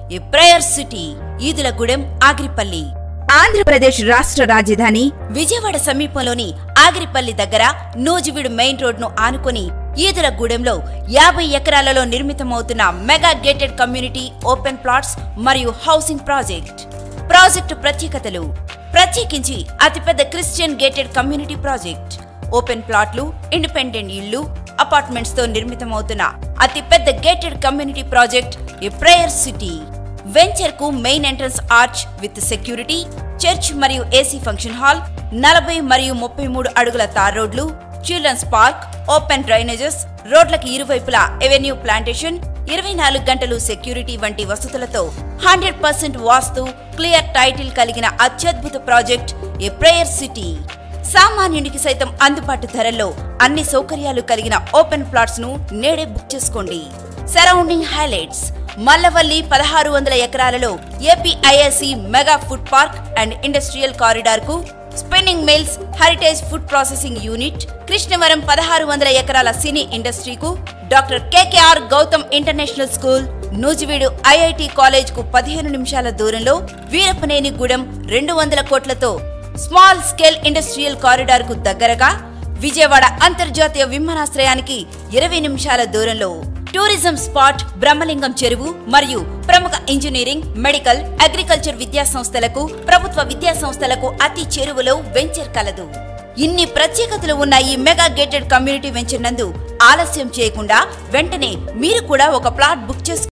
ఏ prayer city Eedulagudem Agiripalli Andhra Pradesh రాష్ట్ర రాజధాని విజయవాడ సమీపంలోని ఆగిరిపల్లి దగ్గర నూజివీడు మెయిన్ రోడ్ను ఆనుకొని ఈదులగూడెంలో యాభై ఎకరాలలో నిర్మితమవుతున్న mega gated community open plots మరియు హౌసింగ్ ప్రాజెక్ట్ ప్రాజెక్టు ప్రత్యేకతలు ప్రత్యేకించి అతిపెద్ద Christian gated community project open ప్లాట్లు ఇండిపెండెంట్ ఇళ్లు అపార్ట్మెంట్స్ తో నిర్మితమవుతున్న అతిపెద్ద gated community project a prayer city venture కు main entrance arch with security church మరియు ఏసీ ఫంక్షన్ హాల్ నలభై మరియు ముప్పై మూడు అడుగుల తార్ రోడ్లు చిల్డ్రన్స్ పార్క్ ఓపెన్ డ్రైనేజెస్ రోడ్లకు ఇరువైపులా ఎవెన్యూ ప్లాంటేషన్ ఇరవై నాలుగు గంటలు సెక్యూరిటీ వంటి వసతులతో hundred percent vastu clear title కలిగిన అత్యద్భుత ప్రాజెక్ట్ ఏ ప్రేయర్ సిటీ సామాన్యునికి సైతం అందుబాటు ధరల్లో అన్ని సౌకర్యాలు కలిగిన ఓపెన్ ప్లాట్స్ ను నేడే బుక్ చేసుకోండి సరౌండింగ్ హైలైట్స్ మల్లవల్లి పదహారు వందల ఎకరాలలో APIIC mega food park and industrial corridor కు spinning mills Heritage food processing unit Krishnavaram పదహారు వందల ఎకరాల సినీ ఇండస్ట్రీకు doctor KKR Gautam international school Nuzvid IIT college కు పదిహేను నిమిషాల దూరంలో వీరపనేనిగూడెం రెండు వందల కోట్లతో స్మాల్ స్కేల్ ఇండస్ట్రియల్ కారిడార్ కు దగ్గరగా విజయవాడ అంతర్జాతీయ విమానాశ్రయానికి ఇరవై నిమిషాల దూరంలో టూరిజం స్పాట్ బ్రహ్మలింగం చెరువు మరియు ప్రముఖ ఇంజనీరింగ్ మెడికల్ అగ్రికల్చర్ విద్యా సంస్థలకు ప్రభుత్వ విద్యా సంస్థలకు అతి చెరువులో వెంచర్ కలదు ఇన్ని ప్రత్యేకతలు ఉన్న ఈ మెగా గేటెడ్ కమ్యూనిటీ వెంచర్ నందు ఆలస్యం చేయకుండా వెంటనే మీరు కూడా ఒక ప్లాట్ బుక్ చేసుకో